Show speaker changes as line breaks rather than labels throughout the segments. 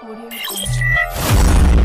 Audio Jungle.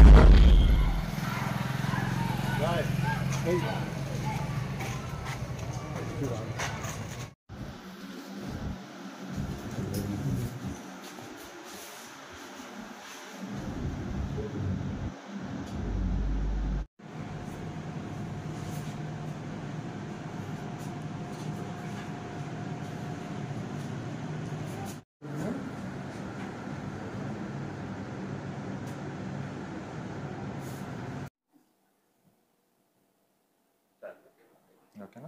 ఓకేనా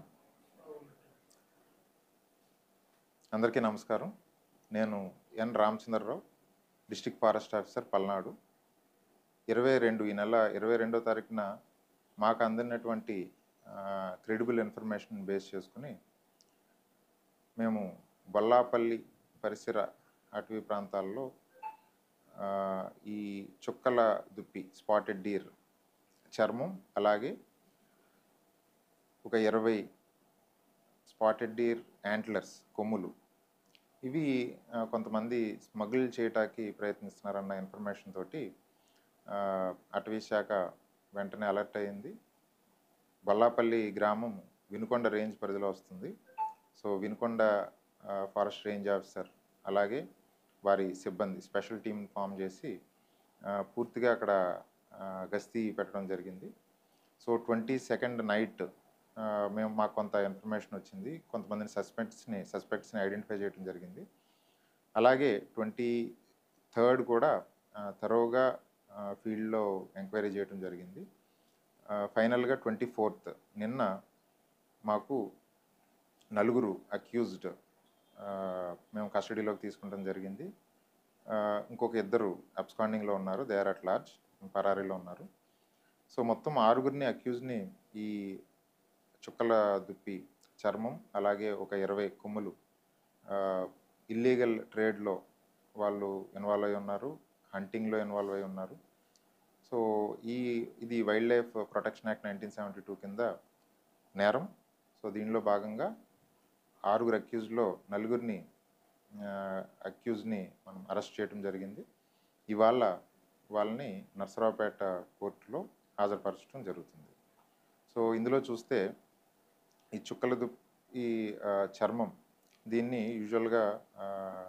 అందరికీ నమస్కారం నేను N Ramachandra Rao district forest officer Palnadu ఇరవై రెండు ఈ నెల ఇరవై రెండో తారీఖున మాకు అందినటువంటి క్రెడిబుల్ ఇన్ఫర్మేషన్ బేస్ చేసుకుని మేము బొల్లాపల్లి పరిసర అటవీ ప్రాంతాల్లో ఆ, ఈ చుక్కల దుప్పి స్పాటెడ్ డీర్ చర్మం అలాగే ఒక ఇరవై స్పాటెడ్ డీర్ యాంట్లర్స్ కొమ్ములు ఇవి ఆ, కొంతమంది స్మగుల్ చేయటానికి ప్రయత్నిస్తున్నారన్న ఇన్ఫర్మేషన్ తోటి ఆ, అటవీ శాఖ వెంటనే అలర్ట్ అయింది బల్లాపల్లి గ్రామం వినుకొండ రేంజ్ పరిధిలో వస్తుంది సో వినుకొండ ఆ, ఫారెస్ట్ రేంజ్ ఆఫీసర్ అలాగే వారి సిబ్బంది స్పెషల్ టీం ఫామ్ చేసి ఆ, పూర్తిగా అక్కడ ఆ, గస్తీ పెట్టడం జరిగింది సో ట్వంటీ సెకండ్ నైట్ మేము మాకు కొంత ఇన్ఫర్మేషన్ వచ్చింది కొంతమందిని సస్పెక్ట్స్ని సస్పెక్ట్స్ని ఐడెంటిఫై చేయడం జరిగింది అలాగే ట్వంటీ థర్డ్ కూడా తరోగా ఫీల్డ్లో ఎంక్వైరీ చేయడం జరిగింది ఫైనల్గా ట్వంటీ ఫోర్త్ నిన్న మాకు నలుగురు అక్యూజ్డ్ మేము కస్టడీలోకి తీసుకుంటాం జరిగింది ఆ, ఇంకొక ఇద్దరు అబ్స్కాండింగ్లో ఉన్నారు దే ఆర్ అట్ లార్జ్ పరారీలో ఉన్నారు సో మొత్తం ఆరుగురిని అక్యూజ్ని ఈ చుక్కల దుప్పి చర్మం అలాగే ఒక ఇరవై కొమ్ములు ఇల్లీగల్ ట్రేడ్లో వాళ్ళు ఇన్వాల్వ్ అయి ఉన్నారు హంటింగ్లో ఇన్వాల్వ్ అయి ఉన్నారు సో ఈ ఇది wildlife protection act nineteen seventy two కింద నేరం సో దీనిలో భాగంగా ఆరుగురు అక్యూజ్లో నలుగురిని అక్యూజ్ని మనం అరెస్ట్ చేయడం జరిగింది ఇవాళ వాళ్ళని నర్సరావుపేట కోర్టులో హాజరుపరచడం జరుగుతుంది సో ఇందులో చూస్తే ఈ చుక్కల దుప్ ఈ ఆ, చర్మం దీన్ని యూజువల్గా ఆ,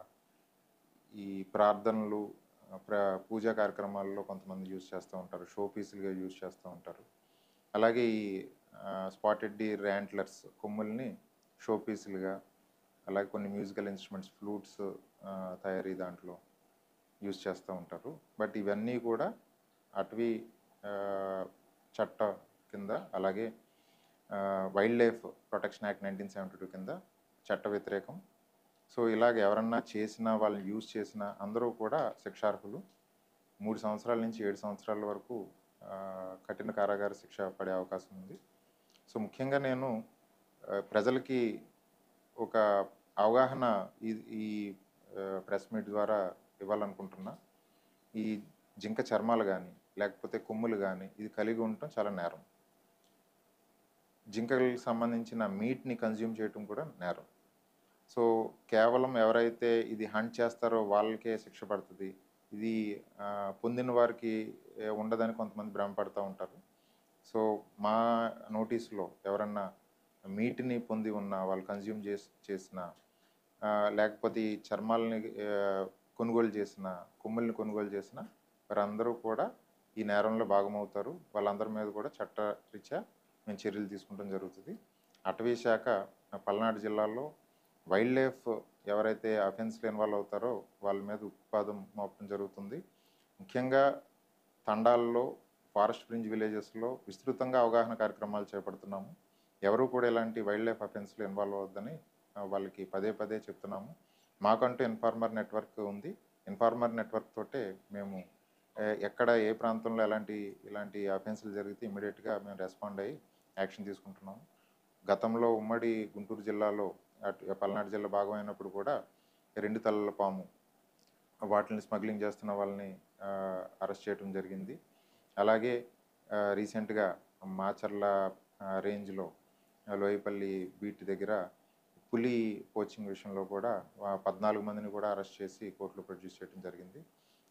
ఈ ప్రార్థనలు ఆ, ప్ర పూజా కార్యక్రమాల్లో కొంతమంది యూజ్ చేస్తూ ఉంటారు షో పీసులుగా యూజ్ చేస్తూ ఉంటారు అలాగే ఈ స్పాటెడ్ డి ర్యాంట్లర్స్ కొమ్ముల్ని షో పీసులుగా అలాగే కొన్ని మ్యూజికల్ ఇన్స్ట్రుమెంట్స్ ఫ్లూట్స్ తయారీ దాంట్లో యూజ్ చేస్తూ ఉంటారు బట్ ఇవన్నీ కూడా అటవీ ఆ, చట్ట కింద అలాగే wildlife protection act nineteen seventy two కింద చట్ట వ్యతిరేకం సో ఇలాగ ఎవరన్నా చేసినా వాళ్ళని యూజ్ చేసినా అందరూ కూడా శిక్షార్హులు మూడు సంవత్సరాల నుంచి ఏడు సంవత్సరాల వరకు ఆ, కఠిన కారాగార శిక్ష పడే అవకాశం ఉంది సో ముఖ్యంగా నేను ఆ, ప్రజలకి ఒక అవగాహన ఈ ఈ ప్రెస్ మీట్ ద్వారా ఇవ్వాలనుకుంటున్నా ఈ జింక చర్మాలు కానీ లేకపోతే కొమ్ములు కానీ ఇది కలిగి ఉండటం చాలా నేరం జింకలకు సంబంధించిన మీట్ని కన్జ్యూమ్ చేయటం కూడా నేరం సో కేవలం ఎవరైతే ఇది హంట్ చేస్తారో వాళ్ళకే శిక్ష పడుతుంది ఇది ఆ, పొందిన వారికి ఏ, ఉండదని కొంతమంది భ్రమపడుతూ ఉంటారు సో మా నోటీసులో ఎవరన్నా మీట్ని పొంది ఉన్న వాళ్ళు కన్జ్యూమ్ చేసి చేసిన ఆ, లేకపోతే ఈ చర్మాలని ఆ, కొనుగోలు చేసిన కొమ్ముల్ని కొనుగోలు చేసిన వారందరూ కూడా ఈ నేరంలో భాగమవుతారు వాళ్ళందరి మీద కూడా చట్టరీత్యా మేము చర్యలు తీసుకుంటాం జరుగుతుంది అటవీ శాఖ పల్నాడు జిల్లాలో వైల్డ్ లైఫ్ ఎవరైతే అఫెన్స్లో ఇన్వాల్వ్ అవుతారో వాళ్ళ మీద ఉత్పాదం మోపడం జరుగుతుంది ముఖ్యంగా తండాల్లో ఫారెస్ట్ ఫ్రింజ్ విలేజెస్లో విస్తృతంగా అవగాహన కార్యక్రమాలు చేపడుతున్నాము ఎవరు కూడా ఇలాంటి వైల్డ్ లైఫ్ అఫెన్స్లో ఇన్వాల్వ్ అవ్వద్దని ఆ, వాళ్ళకి పదే పదే చెప్తున్నాము మాకంటూ ఇన్ఫార్మర్ నెట్వర్క్ ఉంది ఇన్ఫార్మర్ నెట్వర్క్ తోటే మేము ఏ, ఎక్కడ ఏ ప్రాంతంలో ఎలాంటి ఇలాంటి అఫెన్స్లు జరిగితే ఇమీడియట్గా మేము రెస్పాండ్ అయ్యి యాక్షన్ తీసుకుంటున్నాము గతంలో ఉమ్మడి గుంటూరు జిల్లాలో అటు పల్నాడు జిల్లా భాగమైనప్పుడు కూడా రెండు తలల పాము వాటిని స్మగ్లింగ్ చేస్తున్న వాళ్ళని అరెస్ట్ చేయడం జరిగింది అలాగే రీసెంట్గా మాచర్ల ఆ, రేంజ్లో ఆ, లోయపల్లి బీట్ దగ్గర పులి కోచింగ్ విషయంలో కూడా ఆ, పద్నాలుగు మందిని కూడా అరెస్ట్ చేసి కోర్టులో ప్రొడ్యూస్ చేయడం జరిగింది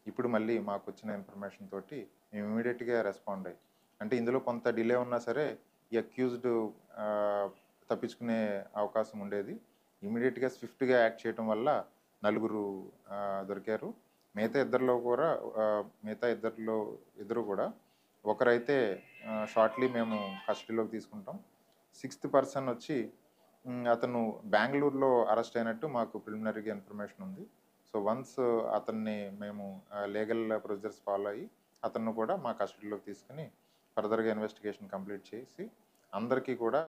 ఇప్పుడు మళ్ళీ మాకు వచ్చిన ఇన్ఫర్మేషన్ తోటి మేము ఇమీడియట్గా రెస్పాండ్ అయ్యి అంటే ఇందులో కొంత డిలే ఉన్నా సరే ఈ అక్యూజ్డ్ తప్పించుకునే అవకాశం ఉండేది ఇమీడియట్గా స్విఫ్ట్గా యాక్ట్ చేయడం వల్ల నలుగురు ఆ, దొరికారు మిగతా ఇద్దరిలో కూడా ఆ, మిగతా ఇద్దరిలో ఇద్దరు కూడా ఒకరైతే షార్ట్లీ మేము కస్టడీలోకి తీసుకుంటాం సిక్స్త్ పర్సన్ వచ్చి మ్, అతను బెంగళూరులో అరెస్ట్ అయినట్టు మాకు ప్రిలిమినరీగా ఇన్ఫర్మేషన్ ఉంది సో వన్స్ అతన్ని మేము లీగల్ ప్రొసీజర్స్ ఫాలో అయ్యి అతన్ని కూడా మా కస్టడీలోకి తీసుకుని ఫర్దర్గా ఇన్వెస్టిగేషన్ కంప్లీట్ చేసి అందరికీ కూడా